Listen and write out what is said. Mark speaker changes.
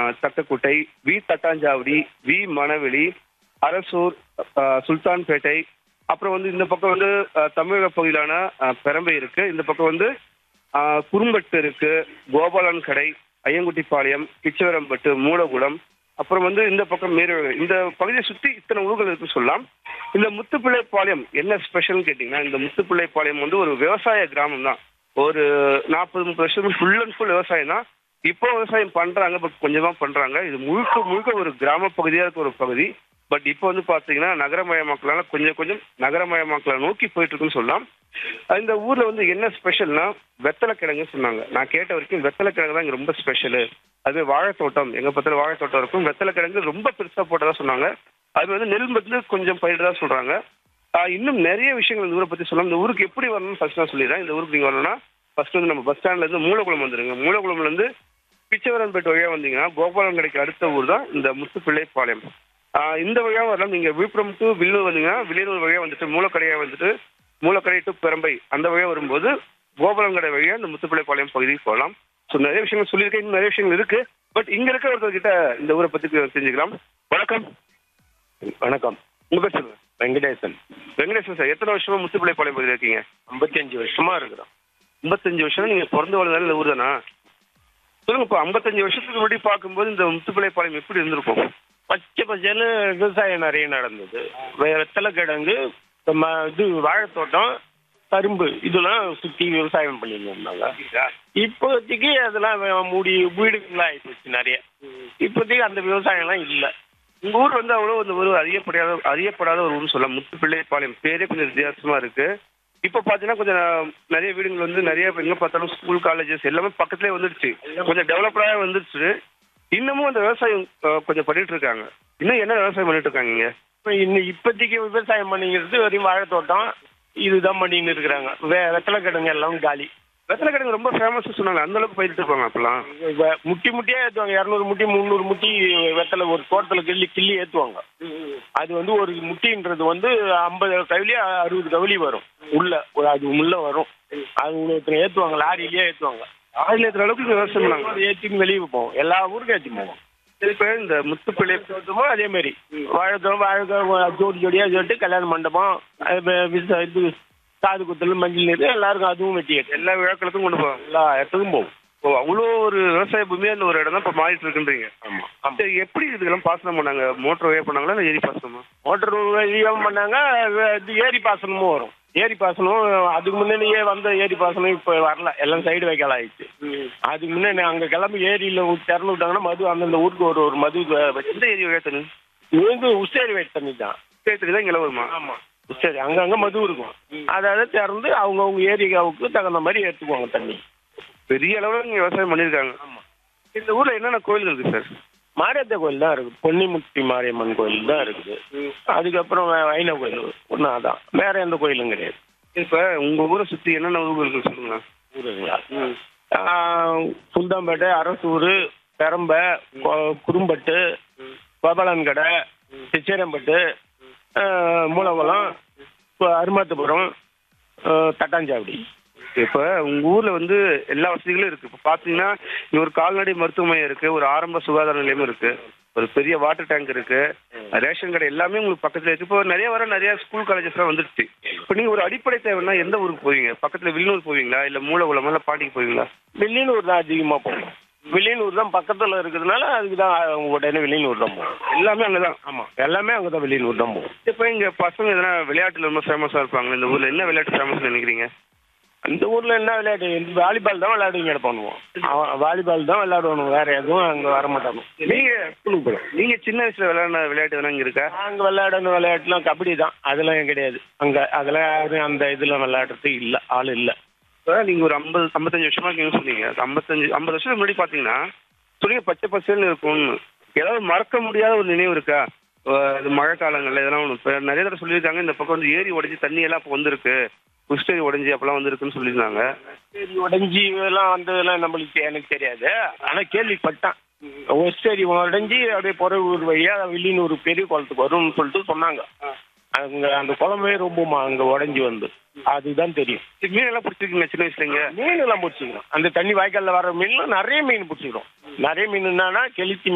Speaker 1: தட்டக்குட்டை V Thattanchavadi V Manaveli Arasur ஆ, சுல்தான்பேட்டை அப்புறம் வந்து இந்த பக்கம் வந்து ஆ, தமிழக பகுதியிலான ஆ, பெரம்பை இருக்கு இந்த பக்கம் வந்து ஆ, குறும்பட்டு இருக்கு கோபாலன் கடை ஐயங்குட்டிப்பாளையம் கிச்சவரம்பட்டு மூலகுளம் அப்புறம் வந்து இந்த பக்கம் மேரு இந்த பகுதியை சுற்றி இத்தனை ஊர்கள் இருக்குன்னு சொல்லலாம் இந்த முத்துப்பிள்ளைப்பாளையம் என்ன ஸ்பெஷல்னு கேட்டிங்கன்னா இந்த முத்துப்பிள்ளைப்பாளையம் வந்து ஒரு விவசாய கிராமம் தான் ஒரு நாற்பது முப்பது வருஷம் ஃபுல் அண்ட் ஃபுல் விவசாயம் தான் இப்போ விவசாயம் பண்றாங்க பட் கொஞ்சமா பண்றாங்க இது முழுக்க முழுக்க ஒரு கிராம பகுதியா இருக்க ஒரு பகுதி பட் இப்போ வந்து பாத்தீங்கன்னா நகரமயமாக்கலால கொஞ்சம் கொஞ்சம் நகரமயமாக்கலை நோக்கி போயிட்டு இருக்குன்னு சொல்லலாம் இந்த ஊர்ல வந்து என்ன ஸ்பெஷல்னா வெத்தலை கிழங்கு சொன்னாங்க நான் கேட்ட வரைக்கும் வெத்தலை கிழங்கு தான் இங்க ரொம்ப ஸ்பெஷலு அது வாழைத்தோட்டம் எங்க பக்கத்துல வாழைத்தோட்டம் இருக்கும் வெத்தலை கிழங்கு ரொம்ப பெருசா போட்டதா சொன்னாங்க அது வந்து நெல் வந்து கொஞ்சம் பயிரிடதா சொல்றாங்க ஆஹ் இன்னும் நிறைய விஷயங்கள் இந்த ஊரை பத்தி சொல்லலாம் இந்த ஊருக்கு எப்படி வரணும்னு ஃபர்ஸ்ட் நான் சொல்லிடுறேன் இந்த ஊருக்கு நீங்க வரணும்னா ஃபர்ஸ்ட் வந்து நம்ம பஸ் ஸ்டாண்ட்ல இருந்து மூலகுளம் வந்துருங்க மூலகுளம்ல இருந்து பிச்சவரன்பேட்டை வழியா வந்தீங்கன்னா கோபாலம் கடைக்கு அடுத்த ஊர் தான் இந்த முத்துப்பிள்ளைப்பாளையம் ஆஹ் இந்த வழியா வரலாம் நீங்க விழுப்புரம் டு வில்லூர் வந்தீங்கன்னா வில்லியனூர் வழியா வந்துட்டு மூலக்கடையா வந்துட்டு மூலக்கடை டு பெரம்பை அந்த வழியா வரும்போது கோபாலங்கடை வழியா இந்த முத்துப்பிள்ளைப்பாளையம் பகுதிக்கு போகலாம் ஸோ நிறைய விஷயங்கள் சொல்லியிருக்கேன் இன்னும் நிறைய விஷயங்கள் இருக்கு பட் இங்க இருக்க ஒருத்தர்கிட்ட இந்த ஊரை பத்தி தெரிஞ்சுக்கலாம் வணக்கம்
Speaker 2: வணக்கம்
Speaker 1: உங்க பேர் சொல்லுங்க
Speaker 2: வெங்கடேசன்
Speaker 1: வெங்கடேசன் சார் எத்தனை வருஷமா முத்துப்பிள்ளைப்பாளையம் பகுதியில் இருக்கீங்க
Speaker 2: ஐம்பத்தஞ்சு வருஷமா இருக்கிறோம்
Speaker 1: ஐம்பத்தஞ்சு வருஷம் நீங்க பிறந்து வளர்ந்தாலும் இந்த ஊர் தானா சொல்லுங்க இப்போ ஐம்பத்தஞ்சு வருஷத்துக்கு முன்னாடி பார்க்கும்போது இந்த முத்துப்பிள்ளைப்பாளையம் எப்படி இருந்திருக்கும்
Speaker 2: பச்சை பச்சைன்னு விவசாயம் நிறைய நடந்தது வெ- வெத்தலை கிழங்கு ம- இது வாழைத்தோட்டம் கரும்பு இதெல்லாம் சுற்றி விவசாயம் பண்ணிட்டு இருந்தாங்க இப்போதைக்கு அதெல்லாம் வே- மூடி வீடுகளாக ஆகிப்போச்சு நிறைய இப்போதைக்கு அந்த விவசாயம்லாம் இல்லை
Speaker 1: உங்க ஊர் வந்து அவ்வளோ இந்த ஒரு அறியப்படாத அறியப்படாத ஒரு ஊர்னு சொல்லலாம் முத்துப்பிள்ளைப்பாளையம் பேரே கொஞ்சம் வித்தியாசமா இருக்கு இப்போ பார்த்தீங்கன்னா கொஞ்சம் நிறைய வீடுகள் வந்து நிறைய எங்க பார்த்தாலும் ஸ்கூல் காலேஜஸ் எல்லாமே பக்கத்துலேயே வந்துடுச்சு கொஞ்சம் டெவலப்டாக வந்துடுச்சு இன்னமும் அந்த விவசாயம் அஹ், கொஞ்சம் பண்ணிட்டு இருக்காங்க இன்னும் என்ன விவசாயம் பண்ணிட்டு இருக்காங்க இங்க
Speaker 2: இப்போ இன்னும் இப்போதைக்கு விவசாயம் பண்ணிக்கிறது வெறும் வாழைத்தோட்டம் இதுதான் பண்ணின்னு இருக்கிறாங்க வே வெத்தலை கிழங்கு எல்லாம் காலி
Speaker 1: வெத்தலை கிழங்கு ரொம்ப ஃபேமஸ் சொன்னாங்க அந்த அளவுக்கு பயிரிட்டு இருப்பாங்க அப்பெல்லாம்
Speaker 2: வ- முட்டி முட்டியே ஏற்றுவாங்க இரநூறு முட்டி முந்நூறு முட்டி வெத்தலை ஒரு தோட்டத்தில் கிள்ளி கிள்ளி ஏற்றுவாங்க அது வந்து ஒரு முட்டின்றது வந்து ஐம்பது கவிலி அறுபது கவிலி வரும் உள்ள ஒரு அது உள்ள வரும் அது ஒருத்தர் ஏற்றுவாங்க லாரியிலேயே ஏற்றுவாங்க
Speaker 1: ஆயில் ஏற்றுற அளவுக்கு இங்க விவசாயம் பண்ணாங்க
Speaker 2: ஏற்றின்னு வெளியே போவோம் எல்லா ஊருக்கும் ஏற்றி போவோம்
Speaker 1: இப்போ இந்த முத்துப்பிள்ளை
Speaker 2: தோட்டமோ அதே மாதிரி வாழைத்தோம் வாழை ஜோடி ஜோடியாக சொல்லிட்டு கல்யாண மண்டபம் அது வே- விச- இது காது குத்தல் மஞ்சள் நீர் எல்லாருக்கும் அதுவும் வெட்டி ஏற்று
Speaker 1: எல்லா விழாக்களுக்கும் கொண்டு போவாங்க
Speaker 2: எல்லா இடத்துக்கும் போகும்
Speaker 1: ஓ அவ்வளோ ஒரு விவசாய பூமியா இந்த ஒரு இடம் தான் இப்போ மாறிட்டு இருக்குன்றீங்க
Speaker 2: ஆமாம் ஆமாம்
Speaker 1: சரி எப்படி இதுக்கெல்லாம் பாசனம் பண்ணாங்க மோட்டர் வழியா பண்ணாங்களா இல்லை ஏரி பாசனமா
Speaker 2: மோட்டர் வழியும் பண்ணாங்க வே- இது ஏரி பாசனமும் வரும் ஏரி பாசனம் அதுக்கு முன்னாடியே வந்த ஏரி பாசனம் இப்போ வரல எல்லாம் சைடு வைக்கல ஆயிடுச்சு அதுக்கு முன்னாடி அங்கே கிளம்பி ஏரியில் திறந்து விட்டாங்கன்னா மது அந்தந்த ஊருக்கு ஒரு ஒரு மது வ- வச்சு
Speaker 1: எந்த ஏரி வழியா தண்ணி
Speaker 2: இது வந்து உசேரி வெயிட் தண்ணி தான்
Speaker 1: சரி தண்ணி தான் இங்கே வருமா
Speaker 2: ஆமாம் உசேரி அங்கங்கே மது இருக்கும் அதாவது திறந்து அவங்கவுங்க ஏரியாவுக்கு தகுந்த மாதிரி எடுத்துக்குவாங்க தண்ணி
Speaker 1: பெரிய அளவில் இங்கே விவசாயம் பண்ணியிருக்காங்க
Speaker 2: ஆமாம்
Speaker 1: இந்த ஊரில் என்னென்ன கோயில் இருக்கு சார்
Speaker 2: மாரியத்த கோயில் தான் இருக்குது பொன்னிமுக்தி மாரியம்மன் கோயில் தான் இருக்குது அதுக்கப்புறம் வை- வைணவ கோயில் ஒன்றா தான் வேற எந்த கோயிலும் கிடையாது
Speaker 1: இப்போ உங்கள் ஊரை சுற்றி என்னென்ன ஊர்கள் இருக்கு சொல்லுங்க
Speaker 2: ஊருங்களா சுல்தான்பேட்டை அரசூர் பெரம்பை கொ- குறும்பட்டு கோபாலன்கடை சிச்சேரம்பட்டு மூலகுளம் இப்போ அருமாத்துப்புறம் ஆஹ் தட்டாஞ்சாவடி
Speaker 1: இப்போ உங்கள் ஊரில் வந்து எல்லா வசதிகளும் இருக்குது இப்போ பார்த்தீங்கன்னா இங்க ஒரு கால்நடை மருத்துவமனை இருக்குது ஒரு ஆரம்ப சுகாதார நிலையமும் இருக்குது ஒரு பெரிய வாட்டர் டேங்க் இருக்குது ரேஷன் கடை எல்லாமே உங்களுக்கு பக்கத்தில் இருக்குது இப்போ நிறைய வர நிறைய ஸ்கூல் காலேஜஸ்லாம் வந்துடுச்சு இப்போ நீங்கள் ஒரு அடிப்படை தேவைன்னா எந்த ஊருக்கு போவீங்க பக்கத்தில் வில்லுநூர் போவீங்களா இல்லை மூலகுளமா இல்லை பாண்டிக்கு போவீங்களா
Speaker 2: வில்லியனூர் தான் அதிகமாக போகும் வில்லியனூர் தான் பக்கத்தில் இருக்கிறதுனால அதுக்கு தான் உடனே வில்லியனூர் தான் போகும்
Speaker 1: எல்லாமே அங்கே தான்
Speaker 2: ஆமாம் எல்லாமே அங்கே தான் வில்லியனூர் தான் போகும்
Speaker 1: இப்போ இங்கே பசங்க எதனா விளையாட்டில் ரொம்ப ஃபேமஸாக இருப்பாங்க இந்த ஊரில் என்ன விளையாட்டு ஃபேமஸ்னு நினைக்கிறீங்க
Speaker 2: அந்த ஊரில் என்ன விளையாட்டு இந்த வாலிபால் தான் விளையாடுங்க பண்ணுவோம் அவன் வாலிபால் தான் விளையாடுவானுங்க வேற எதுவும் அங்கே வர மாட்டாங்க
Speaker 1: நீங்கள்
Speaker 2: ஸ்கூலுக்கு போயிடும்
Speaker 1: நீங்கள் சின்ன வயசில் விளையாடின விளையாட்டு எதனா இங்கே இருக்கா
Speaker 2: அங்கே விளையாடணும் விளையாட்டுலாம் கபடி தான் அதெல்லாம் கிடையாது அங்கே அதெல்லாம் யாரும் அந்த இதில் விளையாடுறதுக்கு இல்லை ஆள் இல்லை
Speaker 1: இப்போ நீங்கள் ஒரு ஐம்பது ஐம்பத்தஞ்சு வருஷமா இருக்கீங்கன்னு சொன்னீங்க அந்த ஐம்பத்தஞ்சு ஐம்பது வருஷத்துக்கு முன்னாடி பார்த்தீங்கன்னா சொன்னீங்க பச்சை பசேல்னு இருக்கும்னு ஏதாவது மறக்க முடியாத ஒரு நினைவு இருக்கா அஹ் இது மழை காலங்களில் இதெல்லாம் ஒன்று இப்போ நிறைய தடவை சொல்லியிருக்காங்க இந்த பக்கம் வந்து ஏரி உடைஞ்சி தண்ணி எல்லாம் இப்போ வந்திருக்கு குஸ்டேரி உடைஞ்சி அப்பெல்லாம் வந்திருக்குன்னு சொல்லியிருந்தாங்க
Speaker 2: சரி உடஞ்சி எல்லாம் வந்ததெல்லாம் நம்மளுக்கு எனக்கு தெரியாது ஆனால் கேள்விப்பட்டேன் ஒஸ்டேரி உடஞ்சி அப்படியே புறவூர் வழியாக வில்லியனூர் பெரிய குளத்துக்கு வரும்னு சொல்லிட்டு சொன்னாங்க அங்கே அந்த குளமே ரொம்பமா அங்கே உடஞ்சி வந்து அதுதான் தெரியும்
Speaker 1: சரி, மீன் எல்லாம் பிடிச்சிருக்கீங்க சின்ன வயசுல இங்க
Speaker 2: மீன் எல்லாம் பிடிச்சிக்கிறோம் அந்த தண்ணி வாய்க்காலில் வர மீன்லாம் நிறைய மீன் பிடிச்சிக்கிறோம் நிறைய மீன் என்னன்னா கெளுத்தி